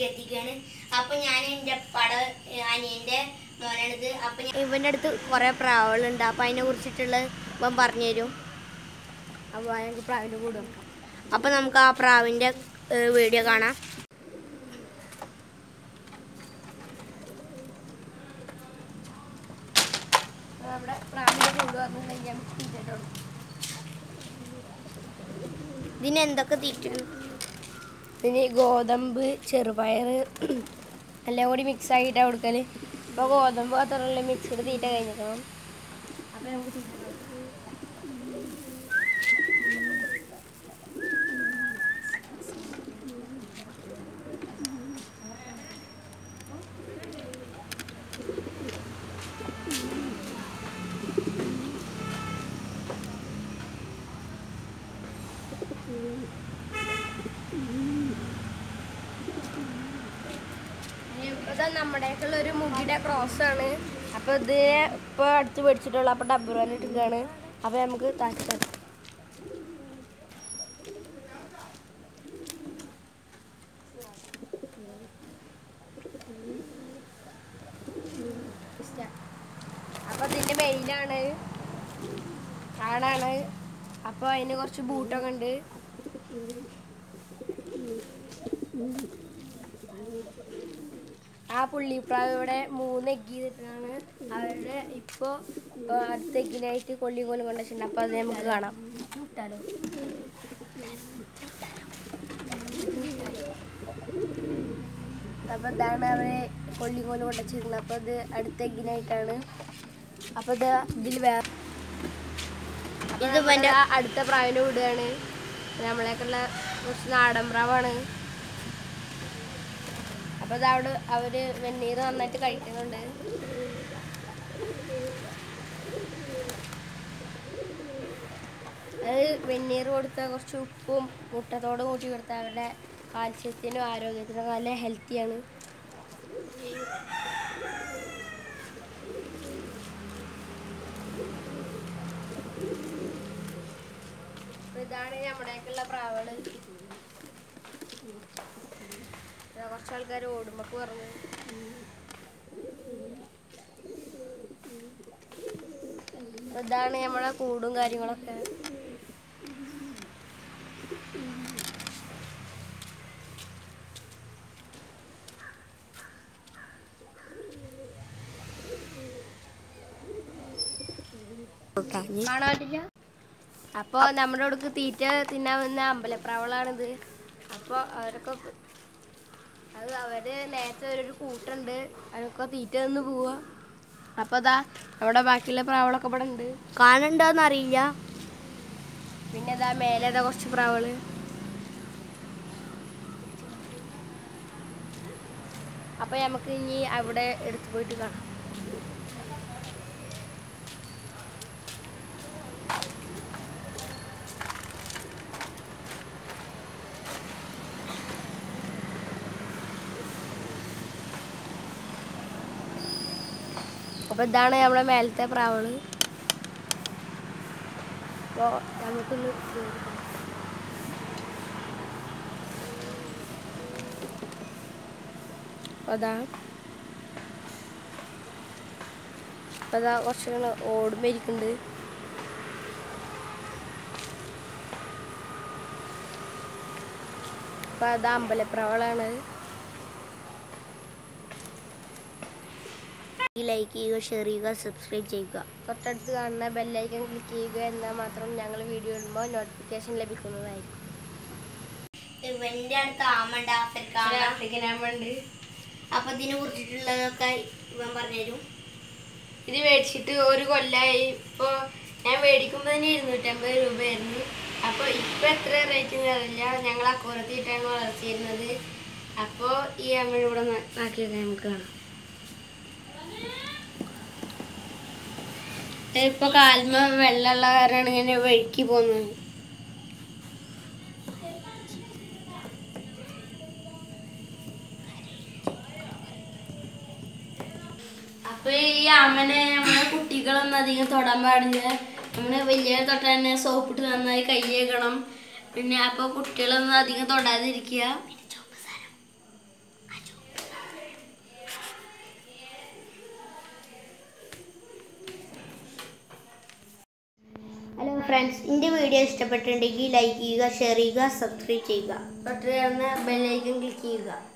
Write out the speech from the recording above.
എത്തിക്കുകയാണ് അപ്പൊ ഞാൻ എൻ്റെ പട അനിയന്റെ മോനാണിത് അപ്പൊ ഞാൻ ഇവന്റെ അടുത്ത് കുറെ പ്രാവുകളുണ്ട് അപ്പൊ അതിനെ കുറിച്ചിട്ടുള്ള ഇവൻ പറഞ്ഞു തരും അപ്പൊ ഞങ്ങൾക്ക് പ്രാവിന്റെ കൂടെ നോക്കാം അപ്പൊ നമുക്ക് ആ പ്രാവിന്റെ വീഡിയോ കാണാം നമ്മുടെ പ്രാവിന്റെ കൂട് വന്നു കഴിഞ്ഞാൽ തീറ്റിട്ടുണ്ട് ഇതിന് എന്തൊക്കെ തീറ്റ ഇതിന് ഗോതമ്പ് ചെറുപയർ എല്ലാം കൂടി മിക്സ് ആക്കിയിട്ടാണ് കൊടുക്കൽ ഇപ്പോൾ ഗോതമ്പ് മാത്രമല്ല മിക്സ്ഡ് തീറ്റ കഴിഞ്ഞിരിക്കണം അപ്പോൾ നമുക്ക് തീറ്റ കൊടുക്കാം. ഇതാ നമ്മുടെയൊക്കെയുള്ള ഒരു മുടിയുടെ ക്രോസ് ആണ് അപ്പൊ ഇത് ഇപ്പൊ അടുത്ത് മേടിച്ചിട്ടുള്ള അപ്പൊ ഡബ്ബർ വാൻ ഇട്ടിട്ടാണ് അപ്പൊ നമുക്ക് താഴ്ച അപ്പൊ ഇതിന്റെ മെയിലാണ് ആണാണ് അപ്പൊ അതിന് കുറച്ച് ബൂട്ടൊക്കെ ഉണ്ട് ആ പുള്ളിപ്രാവ് ഇവിടെ മൂന്ന് എഗ് ചെയ്തിട്ടാണ് അവരുടെ ഇപ്പോ ഇപ്പൊ അടുത്ത എഗ്ഗിനായിട്ട് കൊള്ളി കോലും കൊണ്ടുവച്ചിട്ടുണ്ട് അപ്പൊ അത് നമുക്ക് കാണാം വിട്ടാലോ അപ്പൊ ഇതാണ് അവരെ കൊള്ളി കോലും കൊണ്ടുവച്ചിരുന്നത് അപ്പൊ ഇത് അടുത്ത എഗ്ഗിനായിട്ടാണ് അപ്പൊ ഇത് ഇതിൽ വേറെ ഇത് ഇവന്റെ ആ അടുത്ത പ്രാവിനെ വിടുകയാണ് നമ്മളെയൊക്കെയുള്ള കുറച്ച് നാടൻ പ്രാവാണ് അപ്പൊ ഇത് അവിടെ അവര് വെണ്ണീർ നന്നായിട്ട് കഴിക്കുന്നുണ്ട് അത് വെണ്ണീർ കൊടുത്ത കുറച്ച് ഉപ്പും മുട്ടത്തോട് കൂട്ടി കൊടുത്ത അവരുടെ കാൽസ്യത്തിനും ആരോഗ്യത്തിനും നല്ല ഹെൽത്തിയാണ് അപ്പൊ ഇതാണ് നമ്മുടെയൊക്കെയുള്ള പ്രാവുകള് ഇതാ കുറച്ച് ആൾക്കാർ ഓടുമ്പക്ക് പറഞ്ഞു അപ്പൊ ഇതാണ് നമ്മളെ കൂടും കാര്യങ്ങളൊക്കെ കാണാൻ പറ്റില്ല അപ്പൊ നമ്മുടെ അടുക്ക് തീറ്റ തിന്നാൻ വന്ന അമ്പലപ്രാവളാണിത് അപ്പൊ അവരൊക്കെ അത് അവര് നേരത്തെ ഒരു കൂട്ടുണ്ട് അവരൊക്കെ തീറ്റ നിന്ന് പോവാ അപ്പൊ അതാ നമ്മുടെ ബാക്കിയുള്ള പ്രാവളൊക്കെ ഇവിടെ ഉണ്ട് കാണണ്ടോന്ന് അറിയില്ല പിന്നെ ഇതാ മേലെ ഇതാ കുറച്ച് പ്രാവള് അപ്പൊ നമുക്ക് ഇനി അവിടെ എടുത്തു പോയിട്ട് കാണാം അപ്പൊ ഇതാണ് നമ്മുടെ മേലത്തെ പ്രാവള് അപ്പൊ നമുക്കൊന്ന് കേറി കാണാം. അപ്പൊ അതാ അപ്പൊ അതാ കുറച്ച് ഓടുമ്പോ ഇരിക്കുന്നുണ്ട് അപ്പൊ അതാ അമ്പലപ്രാവളാണ് ലൈക്ക് ചെയ്യുക ഷെയർ ചെയ്യുക സബ്സ്ക്രൈബ് ചെയ്യുക തൊട്ടടുത്ത് കാണുന്ന ബെല്ലൈക്കൺ ക്ലിക്ക് ചെയ്യുക എന്നാൽ മാത്രം ഞങ്ങൾ വീഡിയോ ഇടുമ്പോൾ നോട്ടിഫിക്കേഷൻ ലഭിക്കുന്നതായിരിക്കും ഇവന്റെ അടുത്ത് ആമണ്ട് ആഫ്രിക്ക ആമ. ആഫ്രിക്കൻ ആമ്പുണ്ട് അപ്പൊ ഇതിനെ കുറിച്ചിട്ടുള്ളതൊക്കെ ഇവൻ പറഞ്ഞുതരും ഇത് മേടിച്ചിട്ട് ഒരു കൊല്ലമായി ഇപ്പോൾ ഞാൻ മേടിക്കുമ്പോൾ തന്നെ ഇരുന്നൂറ്റമ്പത് രൂപയായിരുന്നു അപ്പോൾ ഇപ്പോൾ എത്ര റേറ്റ് അറിയില്ല ഞങ്ങൾ അക്കോരത്തിയിട്ടാണ് വളർത്തിയിരുന്നത് അപ്പോൾ ഈ അമ്മ ഇവിടെ ആക്കിയൊക്കെ നമുക്ക് കാണാം ഇപ്പൊ കാൽമ വെള്ളമുള്ള കാരണമാണ് ഇങ്ങനെ വഴുക്കി പോകുന്നത് അപ്പൊ ഈ ആമനെ നമ്മളെ കുട്ടികളൊന്നും അധികം തൊടാൻ പാടില്ല നമ്മള് വലിയ തൊട്ട തന്നെ സോപ്പിട്ട് നന്നായി കൈ കഴുകണം പിന്നെ അപ്പൊ കുട്ടികളൊന്നും അധികം തൊടാതിരിക്കുക ഫ്രണ്ട്സ് എൻ്റെ വീഡിയോ ഇഷ്ടപ്പെട്ടിട്ടുണ്ടെങ്കിൽ ലൈക്ക് ചെയ്യുക ഷെയർ ചെയ്യുക സബ്സ്ക്രൈബ് ചെയ്യുക തൊട്ട് ബെല്ലൈക്കൺ ക്ലിക്ക് ചെയ്യുക